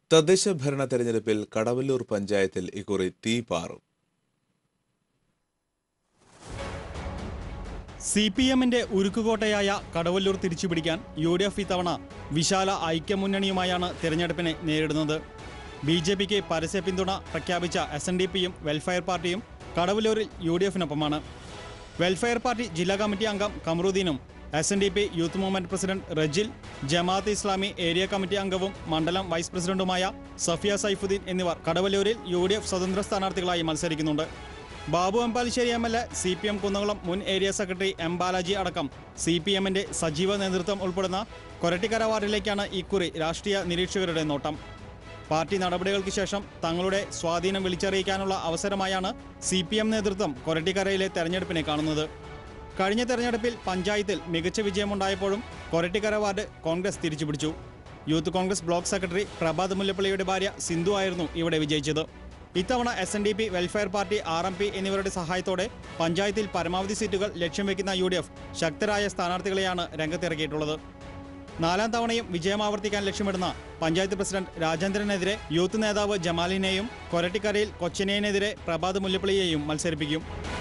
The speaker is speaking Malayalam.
തദ്ദേശ ഭരണ തെരഞ്ഞെടുപ്പിൽ കടവല്ലൂർ പഞ്ചായത്തിൽ ഇക്കുറി തീ പാറും സി പി എമ്മിന്റെ ഉരുക്കുകോട്ടയായ കടവല്ലൂർ തിരിച്ചുപിടിക്കാൻ യു ഡി എഫ് ഇത്തവണ വിശാല ഐക്യമുന്നണിയുമായാണ് തിരഞ്ഞെടുപ്പിനെ നേരിടുന്നത് ബി ജെ പിക്ക് പരസ്യ പിന്തുണ പ്രഖ്യാപിച്ച എസ് എൻ ഡി പിയും വെൽഫെയർ പാർട്ടിയും കടവല്ലൂരിൽ യു ഡി എഫിനൊപ്പമാണ് വെൽഫെയർ പാർട്ടി ജില്ലാ കമ്മിറ്റി അംഗം കമറുദ്ദീനും S N D P youth movement president Rajil Jamaat Islami area committee അംഗവും മണ്ഡലം വൈസ് പ്രസിഡന്റുമായ സഫിയ സൈഫുദ്ദീൻ എന്നിവർ കടവല്ലൂരിൽ യു ഡി എഫ് സ്വതന്ത്ര സ്ഥാനാർത്ഥികളായി മത്സരിക്കുന്നുണ്ട് Babu എംപാലിശ്ശേരി M L A C P M Kunnamkulam മുൻ ഏരിയ സെക്രട്ടറി എം ബാലാജി അടക്കം സി പി എമ്മിന്റെ സജീവ നേതൃത്വം ഉൾപ്പെടുന്ന കൊരട്ടിക്കര വാർഡിലേക്കാണ് ഇക്കുറി രാഷ്ട്രീയ നിരീക്ഷകരുടെ നോട്ടം പാർട്ടി നടപടികൾക്ക് ശേഷം തങ്ങളുടെ സ്വാധീനം വിളിച്ചറിയിക്കാനുള്ള അവസരമായാണ് സി പി എം നേതൃത്വം കൊരട്ടിക്കരയിലെ തെരഞ്ഞെടുപ്പിനെ കാണുന്നത് കഴിഞ്ഞ തെരഞ്ഞെടുപ്പിൽ പഞ്ചായത്തിൽ മികച്ച വിജയമുണ്ടായപ്പോഴും കൊരട്ടിക്കര വാർഡ് കോൺഗ്രസ് തിരിച്ചുപിടിച്ചു youth Congress block secretary Prabhath മുല്ലപ്പള്ളിയുടെ ഭാര്യ സിന്ധു ആയിരുന്നു ഇവിടെ വിജയിച്ചത് ഇത്തവണ S N D P welfare party R M P എന്നിവരുടെ സഹായത്തോടെ പഞ്ചായത്തിൽ പരമാവധി സീറ്റുകൾ ലക്ഷ്യം വെക്കുന്ന യു ഡി എഫ് ശക്തരായ സ്ഥാനാർത്ഥികളെയാണ് രംഗത്തിറക്കിയിട്ടുള്ളത് നാലാം തവണയും വിജയമാവർത്തിക്കാൻ ലക്ഷ്യമിടുന്ന പഞ്ചായത്ത് പ്രസിഡന്റ് രാജേന്ദ്രനെതിരെ യൂത്ത് നേതാവ് ജമാലിനെയും കൊരട്ടിക്കരയിൽ കൊച്ചിനെതിരെ പ്രഭാത് മുല്ലപ്പള്ളിയെയും മത്സരിപ്പിക്കും